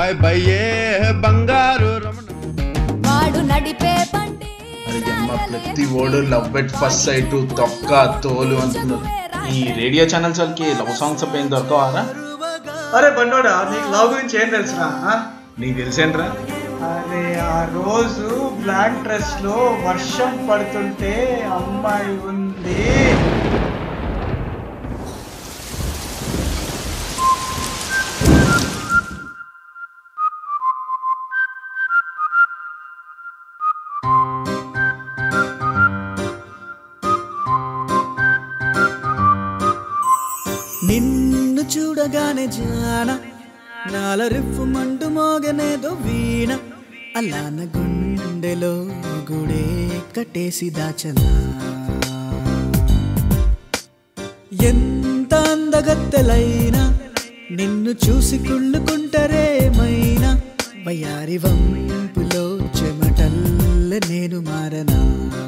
Bye బయ్యే బంగారు రమణ వాడు నడిపే బండి అరే అమ్మ ప్రతి ఓడు లవ్ ఎట్ ఫస్ట్ సైట్ తొక్క తోలు అంటున్నారు ఈ రేడియో ఛానల్స్ వాళ్ళకి లవ్ సాంగ్స్ ఏం దొరకవారా అరే బండోడా నీకు లవ్ గురించి ఏం తెలుసురా ఆ? నీకు తెలిసేంట్రా అరే ఆ రోజు బ్లాక్ డ్రెస్ లో వర్షం పడుతుంటే అమ్మాయి ఉంది నిన్ను చూడగానే జాన నాల రిఫ్ఫుమంటూ మోగనేదో వీణ అలాన గుండెలో గుడే కట్టేసి దాచనా ఎంత అందగత్తెలైనా నిన్ను చూసి కుళ్ళుకుంటారేమైనా వయారి వంపులో చెమటల్ల నేను మారనా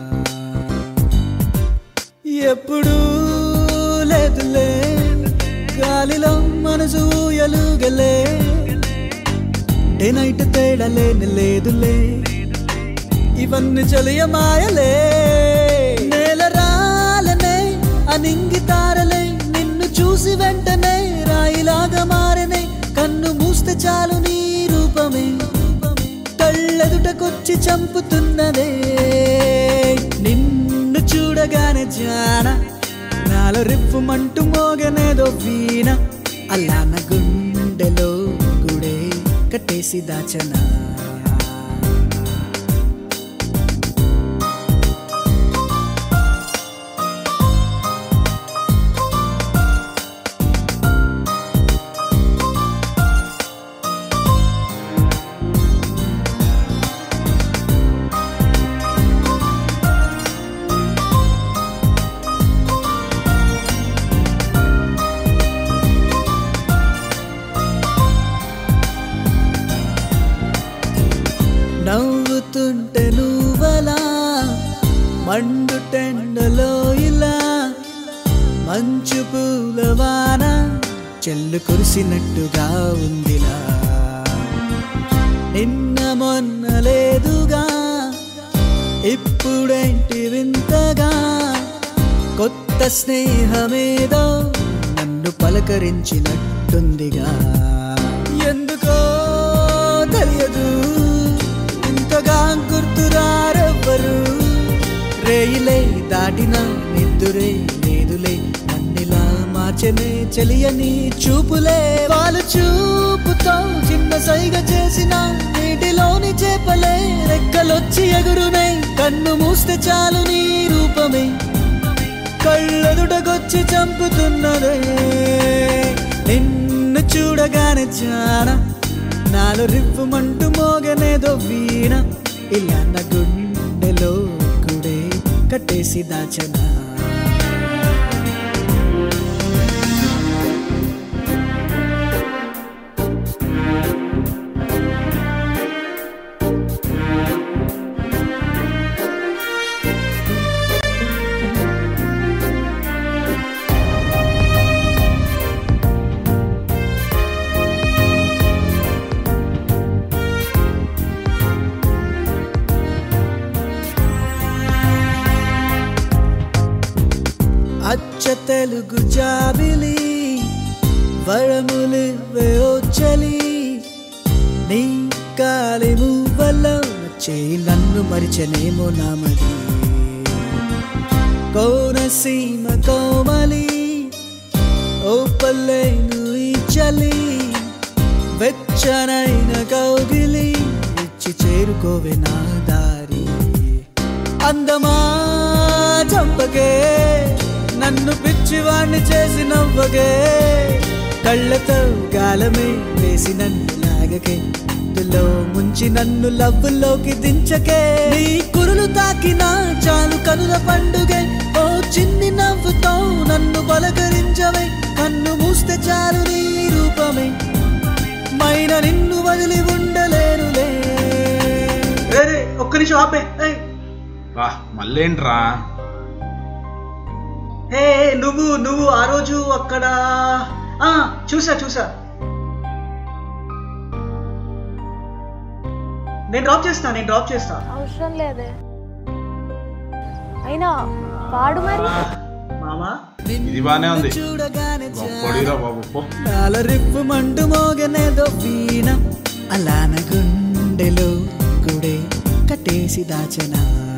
ఎప్పుడూ లేదులే గాలిలో మనసు ఎలుగలే డే నైట్ తేడా లేని లేదులే ఇవన్నీ చలియ మాయలే నేల రాలనే అనింగి తారలే నిన్ను చూసి వెంటనే రాయిలాగా మారనే కన్ను మూస్తే చాలు నీ రూపమే కళ్ళెదుటకొచ్చి చంపుతున్నదే నిన్ను చూడగానే జాన నాలో రిప్పుమంటూ మోగనేదో వీణ అలా నా గుండెలో గుడే కట్టేసి దాచనా నవ్వుతుంటే నువ్వలా మండు టెండలో ఇలా మంచు పూలవాన చెల్లు కురిసినట్టుగా ఉందిలా నిన్న మొన్న లేదుగా ఇప్పుడేంటి వింతగా కొత్త స్నేహమేదో నన్ను పలకరించినట్టుందిగా ఎందుకో తెలియదు ఇంతగా గుర్తురారెవ్వరు రేయిలే దాటిన నిద్దురే లేదులే నన్నిలా మార్చనే చెలియని చూపులే వాళ్ళు చూపుతో చిన్న సైగ చేసిన నీటిలోని చేపలే రెక్కలొచ్చి ఎగురునే కన్ను మూస్తే చాలు నీ రూపమే కళ్ళెదుటకొచ్చి చంపుతున్నదే నిన్ను చూడగానే చానా నాలో రివ్వుమంటూ మోగనేదో వీణ ఇలా నా గుండెలో కుడే కట్టేసి దాచనా అచ్చ తెలుగు జాబిలి వరములివే ఓ చలి నీ కాలి మువ్వలో చేయి నన్ను మరిచనేమో నామది కోనసీమ కోమలి ఓ పల్లెను ఈ చలి వెచ్చనైన కౌగిలి ఇచ్చి చేరుకోవే నా దారి అందమా చంపకే నన్ను పిచ్చివాణ్ణి చేసి నవ్వగే కళ్ళతో గాలమే వేసి నన్ను లాగకే మత్తులో ముంచి నన్ను లవ్వులోకి దించకే నీ కురులు తాకినా చాలు కనుల పండుగే ఓ చిన్ని నవ్వుతో నన్ను పలకరించవే కన్ను మూస్తే చాలు నీ రూపమే మైన నిన్ను వదిలి ఉండలేనులే రే రే, ఒక్క నిమిషం ఆపే ఏయ్, వా మళ్ళేంట్రా ఏ ఏ, నువ్వు నువ్వు ఆ రోజు అక్కడ ఆ చూసా చూసా నేను డ్రాప్ చేస్తా నేను డ్రాప్ చేస్తా అవసరం లేదే అయినా వాడు మరి మామా ఇది బానే ఉంది చూడగానే గొప్పడిరా బాబు పో. నాల రిప్పు మండు మోగనేదో వీణ అలాన గుండెలో గుడే కట్టేసి దాచనా